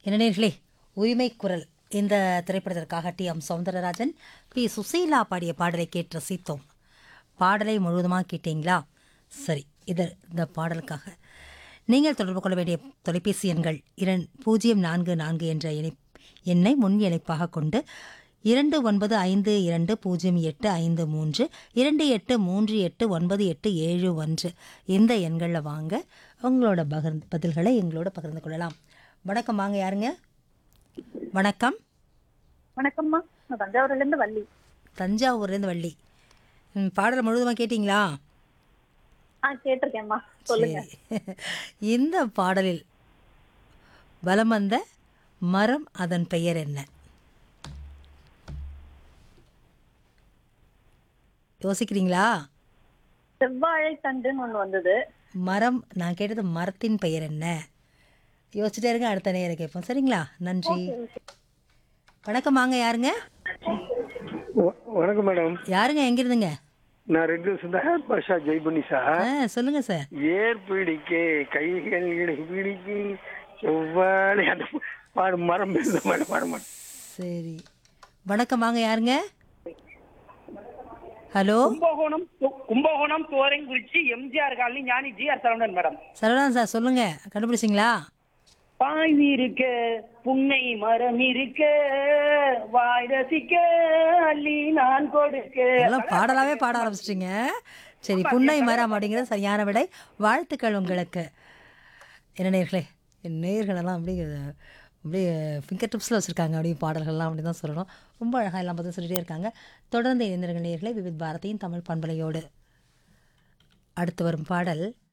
இளைஞர்களே உரிமை குரல் இந்த திரைப்படத்திற்காக T M Soundararajan P Susheela பாடிய பாடலை கேட்டு ரசித்தோம் பாடலை முழுவதுமாக கேட்டீங்களா சரி இது இந்த பாடலுக்காக நீங்கள் தொடர்பு கொள்ள வேண்டிய தொலைபேசி எண்கள் இரண் பூஜ்ஜியம் நான்கு நான்கு என்ற இணை எண்ணை முன் இணைப்பாக கொண்டு இரண்டு ஒன்பது ஐந்து இரண்டு பூஜ்ஜியம் எட்டு ஐந்து மூன்று இரண்டு எட்டு மூன்று எட்டு ஒன்பது எட்டு ஏழு ஒன்று இந்த எண்களில் வாங்க உங்களோட பகிர் பதில்களை எங்களோட பகிர்ந்து கொள்ளலாம் வணக்கம் வாங்க யாருங்க வணக்கம் வணக்கம்மா நான் தஞ்சாவூர்ல இருந்து வள்ளி தஞ்சாவூர்லேருந்து வள்ளி ம், பாடல் முழுவதுமாக கேட்டிங்களா ஆ கேட்டிருக்கேன்மா சொல்லுங்க சரி. இந்த பாடலில் வலம் வந்த மரம் அதன் பெயர் என்ன யோசிக்கிறீங்களா செவ்வாழை தண்டுன்னு ஒண்ணு வந்தது மரம் நான் கேட்டது மரத்தின் பெயர் என்ன யோசிச்சுட்டே இருங்க அடுத்த நேரம் கேட்போம் சரிங்களா நன்றி வணக்கம் வாங்க யாருங்க வ- வணக்கம் மேடம் யாருங்க எங்கிருந்துங்க நான் ரெண்டு வருஷம் தான் ஹேர் பாஷா ஜெய்பண்ணி சார் ஆ சொல்லுங்க சார் ஏர் பிடிக்க கைகள் பிடிக்க செவ்வாழை அந்த பாடு மரம் பேசுத மேடம் பாட மாட்டேன் சரி வணக்கம் வாங்க யாருங்க ஹலோ கும்பகோணம் கு- கும்பகோணம் தோரங்குறிச்சி எம்ஜிஆர் காலனி ஞானி GR Saravanan madam Saravanan sir சொல்லுங்க கண்டுபிடிச்சிங்களா பாய்வு இருக்க புன்னை மரம் இருக்க வாய் ரசிக்க அள்ளி நான் கொடுக்க எல்லாம் பாடலாவே பாட ஆரம்பிச்சிட்டிங்க சரி புன்னை மரம் அப்படிங்கிறது சரியான விடை வாழ்த்துக்கள் உங்களுக்கு என்ன நேர்களே என் நேர்களெல்லாம் அப்படியே அப்படியே ஃபிங்கர் டிப்ஸில் வச்சுருக்காங்க அப்படியே பாடல்கள்லாம் அப்படி தான் சொல்லணும் ரொம்ப அழகாக எல்லாம் பார்த்து சொல்லிட்டே இருக்காங்க தொடர்ந்து இணைந்திருங்கள் நேர்களே விவித் பாரதியின் தமிழ் பண்பலையோடு அடுத்து வரும் பாடல்